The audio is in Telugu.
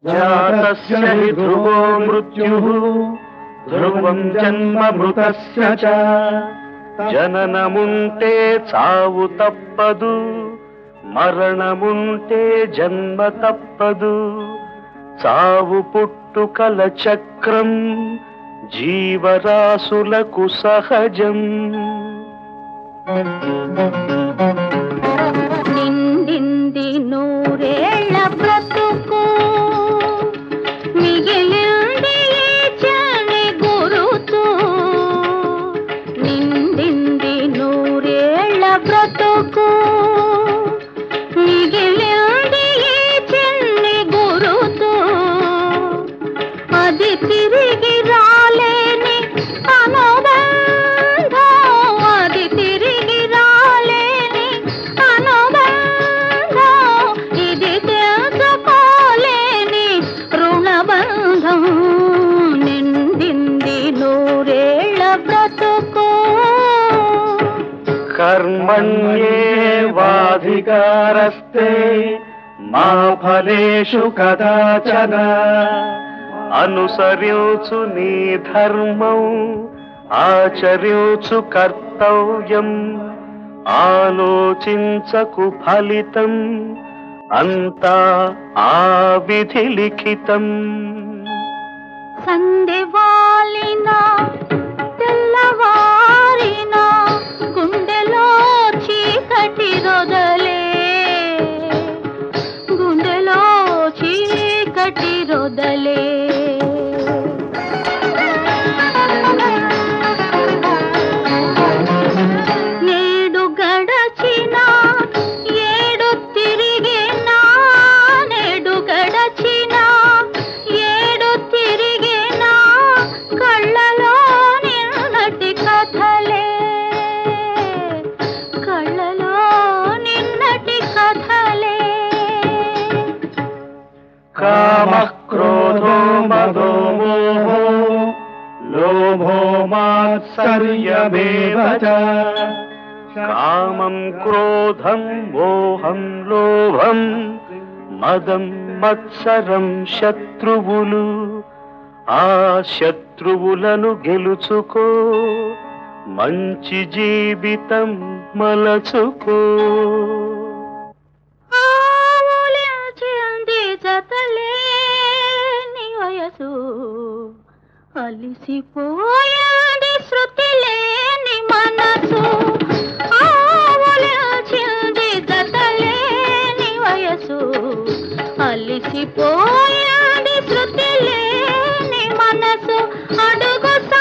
జాతస్య హి ధ్రువో మృత్యుః ధ్రువం జన్మ మృతస్య చ జననముంటే చావు తప్పదు మరణముంటే జన్మ తప్పదు చావు పుట్టుకల చక్రం జీవరాశులకు సహజం నిండింది నూరేళ్ల బ్రతుకు మిగిలింది ఈ చని గురుతు నిండింది నూరేళ్ల బ్రతుకు మిగిలింది ఈ చిన్ని గురుతు అది తిరిగి రాలేని అనుబంధం అది తిరిగి రాలేని అనుబంధం ఇది తెలుసుకోలేని రుణబంధం నిండింది నూరేళ్ల బ్రతుకు కర్మణ్యేవాధికారస్తే మా ఫలేషు కదాచన అనుసరించు నీ ధర్మం ఆచరించు కర్తవ్యం ఆలోచించకు ఫలితం అంతా ఆ విధి లిఖితం సందెవాలిన తెల్లవారిన గుండెలో చీకటి రొదలే గుండెలో చీకటి రొదలే నేడు గడచిన ఏడు తిరిగినా నేడు గడచిన ఏడు తిరిగినా కళ్ళలో నిన్నటి కథలే కళ్ళలో నిన్నటి కథలే కామ క్రోధో మదో మోహో లోభో మాత్సర్యమేవ చ. కామం క్రోధం మోహం లోభం మదం మత్సరం శత్రువులు ఆ శత్రువులను గెలుచుకో మంచి జీవితం మలచుకో ఆవులించింది జతలేని వయసు అలిసిపోయాది శృతి లేని మనసు ఆవులించింది జతలేని వయసు అలిసిపోయాది శృతి లేని మనసు అడుగు